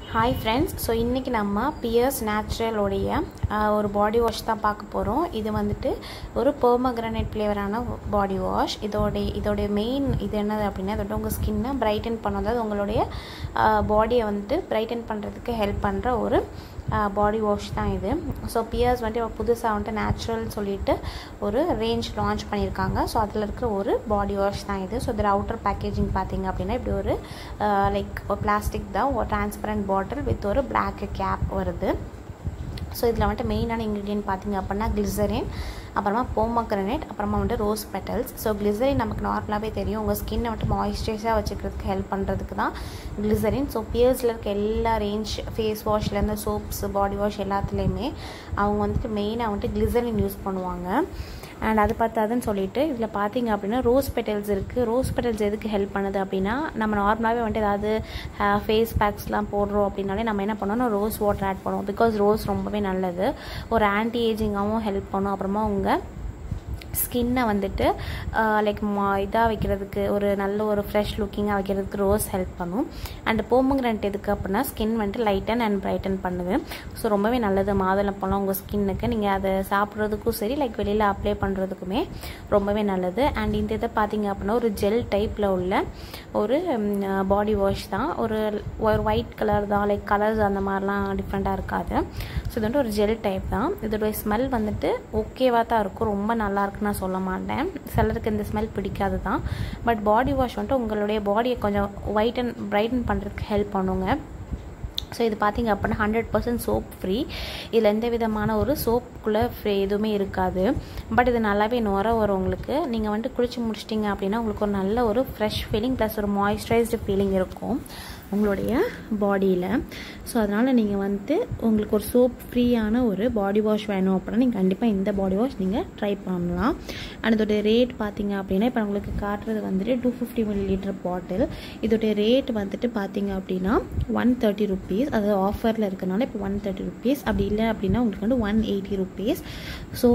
hi friends so இன்றைக்கி நம்ம piers நேச்சுரலோடைய ஒரு பாடி வாஷ் தான் பார்க்க போகிறோம் இது வந்துட்டு ஒரு பெர்மக்ரனைட் ஃப்ளேவரான பாடி வாஷ் இதோடைய இதோடைய மெயின் இது என்னது அப்படின்னா இதோட உங்கள் ஸ்கின்னை பிரைட்டன் பண்ண அதாவது உங்களுடைய பாடியை வந்துட்டு பிரைட்டன் பண்ணுறதுக்கு ஹெல்ப் பண்ணுற ஒரு பாடி வாஷ் தான் இது ஸோ பியர்ஸ் வந்துட்டு இப்போ புதுசாக வந்துட்டு நேச்சுரல் சொல்லிட்டு ஒரு ரேஞ்ச் லான்ச் பண்ணியிருக்காங்க ஸோ அதில் இருக்கிற ஒரு பாடி வாஷ் தான் இது ஸோ இதில் அவுட்டர் பேக்கேஜிங் பார்த்தீங்க அப்படின்னா இப்படி ஒரு லைக் ஒரு பிளாஸ்டிக் தான் ஒரு டிரான்ஸ்பரண்ட் பாட்டில் வித் ஒரு பிளாக் கேப் வருது ஸோ இதில் வந்துட்டு மெயினான இன்க்ரீடியன்ட் பார்த்தீங்க அப்படின்னா கிளிசரின் அப்புறமா போமக்ரனேட் அப்புறமா வந்துட்டு ரோஸ் பெட்டல்ஸ் ஸோ கிளிசரின் நமக்கு நார்மலாகவே தெரியும் உங்கள் ஸ்கின்னை வந்துட்டு மாய்ஸ்சரைஸாக வச்சுக்கிறதுக்கு ஹெல்ப் பண்ணுறதுக்கு தான் கிளிசரின் ஸோ பியர்ஸில் இருக்க எல்லா ரேஞ்ச் ஃபேஸ் வாஷ்லேருந்து சோப்ஸ் பாடி வாஷ் எல்லாத்துலேயுமே அவங்க வந்துட்டு மெயினாக வந்துட்டு கிளிசரின் யூஸ் பண்ணுவாங்க அண்ட் அது பார்த்தாதுன்னு சொல்லிட்டு இதில் பார்த்தீங்க அப்படின்னா ரோஸ் பெட்டல்ஸ் இருக்குது ரோஸ் பெட்டல்ஸ் எதுக்கு ஹெல்ப் பண்ணுது அப்படின்னா நம்ம நார்மலாகவே வந்துட்டு ஏதாவது ஃபேஸ் பேக்ஸ்லாம் போடுறோம் அப்படின்னாலே நம்ம என்ன பண்ணோம்னா ரோஸ் வாட்டர் ஆட் பண்ணுவோம் பிகாஸ் ரோஸ் ரொம்பவே நல்லது ஒரு ஆன்டி ஏஜிங்காகவும் ஹெல்ப் பண்ணும் அப்புறமா உங்கள் ஸ்கின்னை வந்துட்டு லைக் மா இதாக வைக்கிறதுக்கு ஒரு நல்ல ஒரு ஃப்ரெஷ் லுக்கிங்காக வைக்கிறதுக்கு ரோஸ் ஹெல்ப் பண்ணும் அண்ட் போமக்ரண்ட் எதுக்கு அப்படின்னா ஸ்கின் வந்துட்டு லைட்டன் அண்ட் பிரைட்டன் பண்ணுது ஸோ ரொம்பவே நல்லது மாதுளப்பழம் உங்கள் ஸ்கின்னுக்கு நீங்கள் அதை சாப்பிட்றதுக்கும் சரி லைக் வெளியில் அப்ளை பண்ணுறதுக்குமே ரொம்பவே நல்லது அண்ட் இந்த இதை பார்த்தீங்க அப்படின்னா ஒரு ஜெல் டைப்பில் உள்ள ஒரு பாடி வாஷ் தான் ஒரு ஒரு ஒயிட் கலர் தான் லைக் கலர்ஸ் அந்த மாதிரிலாம் டிஃப்ரெண்ட்டாக இருக்காது ஸோ இது வந்துட்டு ஒரு ஜெல் டைப் தான் இதோடைய ஸ்மெல் வந்துட்டு ஓகேவாக தான் இருக்கும் ரொம்ப நல்லா இருக்குன்னு நான் சொல்ல மாட்டேன் சிலருக்கு இந்த ஸ்மெல் பிடிக்காது தான் பட் பாடி வாஷ் வந்துட்டு உங்களுடைய பாடியை கொஞ்சம் ஒயிட் அண்ட் பிரைட்டன் பண்ணுறதுக்கு ஹெல்ப் பண்ணுங்க ஸோ இது பார்த்திங்க அப்படின்னா ஹண்ட்ரட் பர்சன்ட் சோப் ஃப்ரீ இதில் எந்த விதமான ஒரு சோப்புக்குள்ளே ஃப்ரீ எதுவுமே இருக்காது பட் இது நல்லாவே நுர வரும் உங்களுக்கு நீங்கள் வந்துட்டு குளிச்சு முடிச்சிட்டிங்க அப்படின்னா உங்களுக்கு ஒரு நல்ல ஒரு ஃப்ரெஷ் ஃபீலிங் ப்ளஸ் ஒரு மாய்ஸ்சரைஸ்டு ஃபீலிங் இருக்கும் உங்களுடைய பாடியில் ஸோ அதனால் நீங்கள் வந்துட்டு உங்களுக்கு ஒரு சோப் ஃப்ரீயான ஒரு பாடி வாஷ் வேணும் அப்படின்னா நீங்கள் கண்டிப்பாக இந்த பாடி வாஷ் நீங்கள் ட்ரை பண்ணலாம் அண்ட் இதோடைய ரேட் பார்த்தீங்க அப்படின்னா இப்போ உங்களுக்கு காட்டுறது வந்துட்டு two fifty millilitre bottle இதோடைய ரேட் வந்துட்டு பார்த்தீங்க அப்படின்னா ஒன் தேர்ட்டி ருபீஸ் அது ஆஃபரில் இருக்கனால இப்போ ஒன் தேர்ட்டி ருபீஸ் அப்படி இல்லை அப்படின்னா உங்களுக்கு வந்து ஒன் எயிட்டி ருபீஸ் ஸோ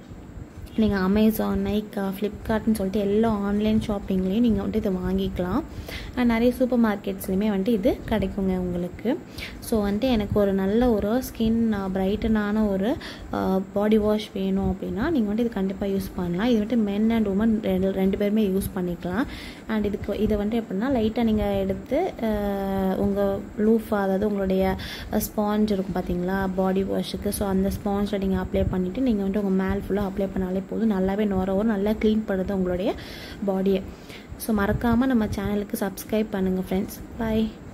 நீங்கள் அமேசான் நைக்கா ஃப்ளிப்கார்ட்னு சொல்லிட்டு எல்லா ஆன்லைன் ஷாப்பிங்லேயும் நீங்கள் வந்துட்டு இதை வாங்கிக்கலாம் நிறைய சூப்பர் மார்க்கெட்ஸ்லையுமே வந்துட்டு இது கிடைக்குங்க உங்களுக்கு ஸோ வந்துட்டு எனக்கு ஒரு நல்ல ஒரு ஸ்கின் பிரைட்டனான ஒரு பாடி வாஷ் வேணும் அப்படின்னா நீங்கள் வந்துட்டு இது கண்டிப்பாக யூஸ் பண்ணலாம் இது வந்துட்டு மென் அண்ட் உமன் ரெண்டு ரெண்டு பேருமே யூஸ் பண்ணிக்கலாம் அண்ட் இதுக்கு இதை வந்துட்டு எப்படின்னா லைட்டாக நீங்கள் எடுத்து உங்கள் லூஃப் அதாவது உங்களுடைய ஸ்பாஞ்ச் இருக்கும் பார்த்தீங்களா பாடி வாஷுக்கு ஸோ அந்த ஸ்பாஞ்சில் நீங்கள் அப்ளை பண்ணிவிட்டு நீங்கள் வந்துட்டு உங்கள் மேல் ஃபுல்லாக அப்ளை பண்ணாலே போதும் நல்லாவே நுர வரும் நல்லா க்ளீன் பண்ணுறது உங்களுடைய பாடியை ஸோ மறக்காமல் நம்ம சேனலுக்கு சப்ஸ்கிரைப் பண்ணுங்கள் ஃப்ரெண்ட்ஸ் பாய்